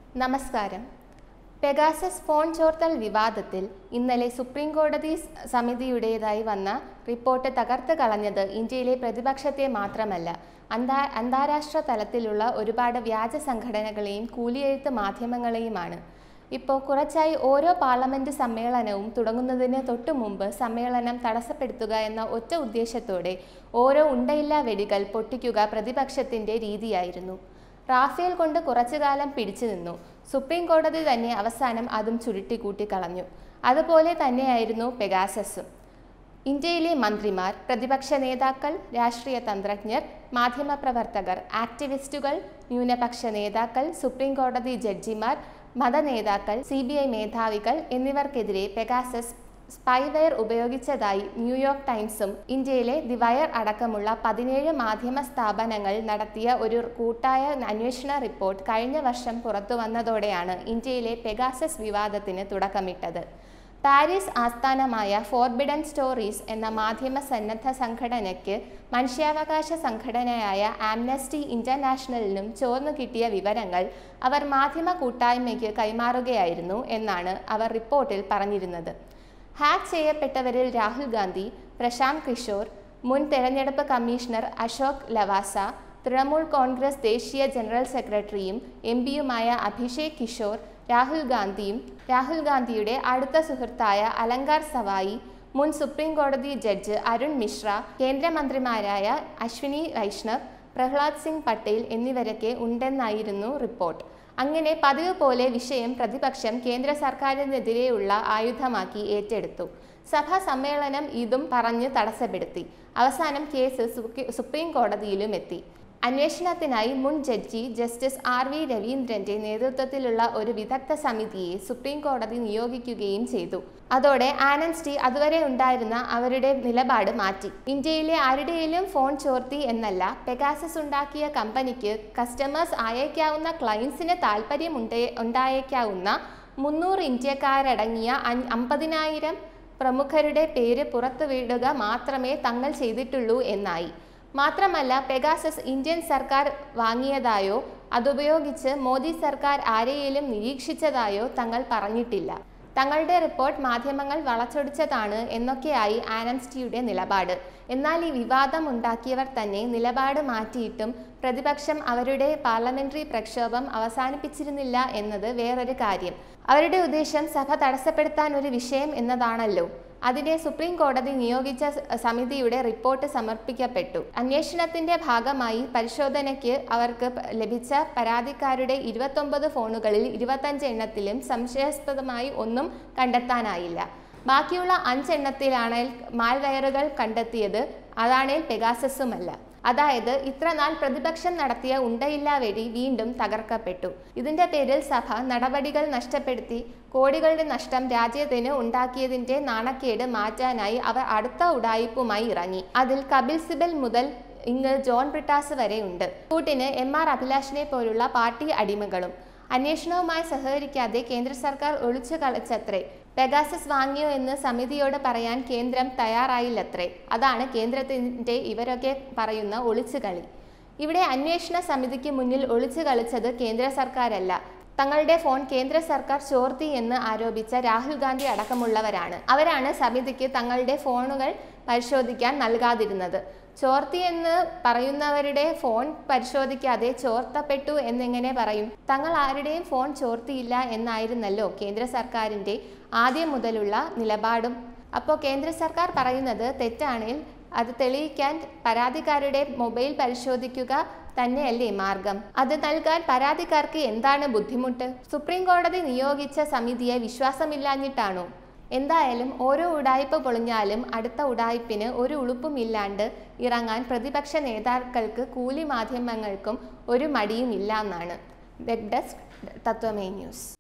നമസ്കാരം Pegasus phone ചോർത്തൽ വിവാദത്തിൽ ഇന്നലെ സുപ്രീം കോടതി സ് സമിതിയുടേതായി വന്ന റിപ്പോർട്ട് തകർത്ത് കളഞ്ഞത് ഇന്ത്യയിലെ പ്രതിപക്ഷത്തെ മാത്രമല്ല അന്താ അന്താരാഷ്ട്ര തലത്തിലുള്ള ഒരുപാട് വ്യാജ സംഘടനകളെയും കൂലിയെഴുത്ത് മാധ്യമങ്ങളെയുമാണ് ഇപ്പോൾ കുറച്ചായി ഓരോ പാർലമെന്റ് സമ്മേളനവും തുടങ്ങുന്നതിന് തൊട്ടു മുമ്പ് സമ്മേളനം തടസ്സപ്പെടുത്തുക എന്ന ഒറ്റ ഉദ്ദേശത്തോടെ ഓരോ ഉണ്ടയില്ലാ വെടികൾ പൊട്ടിക്കുക പ്രതിപക്ഷത്തിന്റെ രീതിയായിരുന്നു റാഫേൽ കൊണ്ട് കുറച്ചുകാലം പിടിച്ചു നിന്നു സുപ്രീം കോടതി തന്നെ അവസാനം അതും ചുരുട്ടിക്കൂട്ടി കളഞ്ഞു അതുപോലെ തന്നെയായിരുന്നു പെഗാസസും ഇന്ത്യയിലെ മന്ത്രിമാർ പ്രതിപക്ഷ നേതാക്കൾ രാഷ്ട്രീയ തന്ത്രജ്ഞർ മാധ്യമപ്രവർത്തകർ ആക്ടിവിസ്റ്റുകൾ ന്യൂനപക്ഷ നേതാക്കൾ സുപ്രീം കോടതി ജഡ്ജിമാർ മതനേതാക്കൾ സി ബി ഐ മേധാവികൾ എന്നിവർക്കെതിരെ പെഗാസസ് സ്പൈവെയർ ഉപയോഗിച്ചതായി ന്യൂയോർക്ക് ടൈംസും ഇന്ത്യയിലെ ദി വയർ അടക്കമുള്ള പതിനേഴ് മാധ്യമ സ്ഥാപനങ്ങൾ നടത്തിയ ഒരു കൂട്ടായ അന്വേഷണ റിപ്പോർട്ട് കഴിഞ്ഞ വർഷം പുറത്തു വന്നതോടെയാണ് ഇന്ത്യയിലെ പെഗാസസ് വിവാദത്തിന് തുടക്കമിട്ടത് പാരീസ് ആസ്ഥാനമായ ഫോർബിഡൻ സ്റ്റോറീസ് എന്ന മാധ്യമ സന്നദ്ധ സംഘടനയ്ക്ക് മനുഷ്യാവകാശ സംഘടനയായ ആംനസ്റ്റി ഇന്റർനാഷണലിനും ചോർന്നു കിട്ടിയ വിവരങ്ങൾ അവർ മാധ്യമ കൂട്ടായ്മയ്ക്ക് കൈമാറുകയായിരുന്നു എന്നാണ് അവർ റിപ്പോർട്ടിൽ പറഞ്ഞിരുന്നത് ഹാക്ക് ചെയ്യപ്പെട്ടവരിൽ രാഹുൽ ഗാന്ധി പ്രശാന്ത് കിഷോർ മുൻ തെരഞ്ഞെടുപ്പ് കമ്മീഷണർ അശോക് ലവാസ തൃണമൂൽ കോൺഗ്രസ് ദേശീയ ജനറൽ സെക്രട്ടറിയും എം പിയുമായ അഭിഷേക് കിഷോർ രാഹുൽ ഗാന്ധിയും രാഹുൽ ഗാന്ധിയുടെ അടുത്ത സുഹൃത്തായ അലങ്കാർ സവായി മുൻ സുപ്രീം കോടതി ജഡ്ജ് അരുൺ മിശ്ര കേന്ദ്രമന്ത്രിമാരായ അശ്വിനി വൈഷ്ണവ് പ്രഹ്ലാദ് സിംഗ് പട്ടേൽ എന്നിവരൊക്കെ ഉണ്ടെന്നായിരുന്നു റിപ്പോർട്ട് അങ്ങനെ പതിവ് പോലെ വിഷയം പ്രതിപക്ഷം കേന്ദ്ര സർക്കാരിനെതിരെയുള്ള ആയുധമാക്കി ഏറ്റെടുത്തു സഭാ സമ്മേളനം ഇതും പറഞ്ഞ് തടസ്സപ്പെടുത്തി അവസാനം കേസ് സുപ്രീ- സുപ്രീം കോടതിയിലും എത്തി അന്വേഷണത്തിനായി മുൻ ജഡ്ജി ജസ്റ്റിസ് ആർ വി രവീന്ദ്രന്റെ നേതൃത്വത്തിലുള്ള ഒരു വിദഗ്ധ സമിതിയെ സുപ്രീം കോടതി നിയോഗിക്കുകയും ചെയ്തു അതോടെ ആനൻസ്റ്റി അതുവരെ ഉണ്ടായിരുന്ന അവരുടെ നിലപാട് മാറ്റി ഇന്ത്യയിലെ ആരുടെയും ഫോൺ ചോർത്തി എന്നല്ല പെഗാസസ് ഉണ്ടാക്കിയ കമ്പനിക്ക് കസ്റ്റമേഴ്സ് അയക്കാവുന്ന ക്ലയൻസിന് താല്പര്യം ഉണ്ടേ- ഉണ്ടായേക്കാവുന്ന മുന്നൂറ് ഇന്ത്യക്കാരടങ്ങിയ അൻ- അമ്പതിനായിരം പ്രമുഖരുടെ പേര് പുറത്തുവിടുക മാത്രമേ തങ്ങൾ ചെയ്തിട്ടുള്ളൂ എന്നായി മാത്രമല്ല പെഗാസസ് ഇന്ത്യൻ സർക്കാർ വാങ്ങിയതായോ അതുപയോഗിച്ച് മോദി സർക്കാർ ആരെയും നിരീക്ഷിച്ചതായോ തങ്ങൾ പറഞ്ഞിട്ടില്ല തങ്ങളുടെ റിപ്പോർട്ട് മാധ്യമങ്ങൾ വളച്ചൊടിച്ചതാണ് എന്നൊക്കെയായി ആനൻസ്റ്റിയുടെ നിലപാട് എന്നാൽ ഈ വിവാദം ഉണ്ടാക്കിയവർ തന്നെ നിലപാട് മാറ്റിയിട്ടും പ്രതിപക്ഷം അവരുടെ പാർലമെന്ററി പ്രക്ഷോഭം അവസാനിപ്പിച്ചിരുന്നില്ല എന്നത് വേറൊരു കാര്യം അവരുടെ ഉദ്ദേശം സഭ തടസ്സപ്പെടുത്താൻ ഒരു വിഷയം എന്നതാണല്ലോ അതിനെ സുപ്രീം കോടതി നിയോഗിച്ച സ- സമിതിയുടെ റിപ്പോർട്ട് സമർപ്പിക്കപ്പെട്ടു അന്വേഷണത്തിന്റെ ഭാഗമായി പരിശോധനയ്ക്ക് അവർക്ക് പ- ലഭിച്ച പരാതിക്കാരുടെ ഇരുപത്തൊമ്പത് ഫോണുകളിൽ ഇരുപത്തഞ്ച് എണ്ണത്തിലും സംശയാസ്പദമായി ഒന്നും കണ്ടെത്താനായില്ല ബാക്കിയുള്ള അഞ്ചെണ്ണത്തിലാണ് മാൽവയറുകൾ കണ്ടെത്തിയത് അതാണേൽ പെഗാസസുമല്ല അതായത് ഇത്രനാൾ പ്രതിപക്ഷം നടത്തിയ ഉണ്ടയില്ലാ വെടി വീണ്ടും തകർക്കപ്പെട്ടു ഇതിന്റെ പേരിൽ സഭ നടപടികൾ നഷ്ടപ്പെടുത്തി കോടികളുടെ നഷ്ടം രാജ്യത്തിന് ഉണ്ടാക്കിയതിന്റെ നാണക്കേട് മാറ്റാനായി അവർ അടുത്ത ഉടായിപ്പുമായി ഇറങ്ങി അതിൽ കപിൽ സിബൽ മുതൽ ഇങ്ങ് ജോൺ ബ്രിട്ടാസ് വരെ ഉണ്ട് കൂട്ടിന് എം ആർ അഭിലാഷിനെ പോലുള്ള പാർട്ടി അടിമകളും അന്വേഷണവുമായി സഹകരിക്കാതെ കേന്ദ്ര സർക്കാർ ഒളിച്ചു കളിച്ചത്രേ പെഗാസസ് വാങ്ങിയോ എന്ന് സമിതിയോട് പറയാൻ കേന്ദ്രം തയ്യാറായില്ലത്രേ അതാണ് കേന്ദ്രത്തിന്റെ ഇവരൊക്കെ പറയുന്ന ഒളിച്ചുകളി ഇവിടെ അന്വേഷണ സമിതിക്ക് മുന്നിൽ ഒളിച്ചു കളിച്ചത് കേന്ദ്ര സർക്കാരല്ല തങ്ങളുടെ ഫോൺ കേന്ദ്ര സർക്കാർ ചോർത്തി എന്ന് ആരോപിച്ച രാഹുൽ ഗാന്ധി അടക്കമുള്ളവരാണ് അവരാണ് സമിതിക്ക് തങ്ങളുടെ ഫോണുകൾ പരിശോധിക്കാൻ നൽകാതിരുന്നത് ചോർത്തി എന്ന് പറയുന്നവരുടെ ഫോൺ പരിശോധിക്കാതെ ചോർത്തപ്പെട്ടു എന്നെങ്ങനെ പറയും തങ്ങൾ ആരുടെയും ഫോൺ ചോർത്തിയില്ല എന്നായിരുന്നല്ലോ കേന്ദ്ര സർക്കാരിന്റെ ആദ്യം മുതലുള്ള നിലപാടും അപ്പോൾ കേന്ദ്ര സർക്കാർ പറയുന്നത് തെറ്റാണെങ്കിൽ അത് തെളിയിക്കാൻ പരാതിക്കാരുടെ മൊബൈൽ പരിശോധിക്കുക തന്നെയല്ലേ മാർഗം അത് നൽകാൻ പരാതിക്കാർക്ക് എന്താണ് ബുദ്ധിമുട്ട് സുപ്രീം കോടതി നിയോഗിച്ച സമിതിയെ വിശ്വാസമില്ലാഞ്ഞിട്ടാണോ എന്തായാലും ഓരോ ഉടായ്പ പൊളിഞ്ഞാലും അടുത്ത ഉടായ്പിന് ഒരു ഉളുപ്പുമില്ലാണ്ട് ഇറങ്ങാൻ പ്രതിപക്ഷ നേതാക്കൾക്ക് കൂലി മാധ്യമങ്ങൾക്കും ഒരു മടിയും ഇല്ല എന്നാണ് വെബ് ഡെസ്ക് തത്വമേ ന്യൂസ്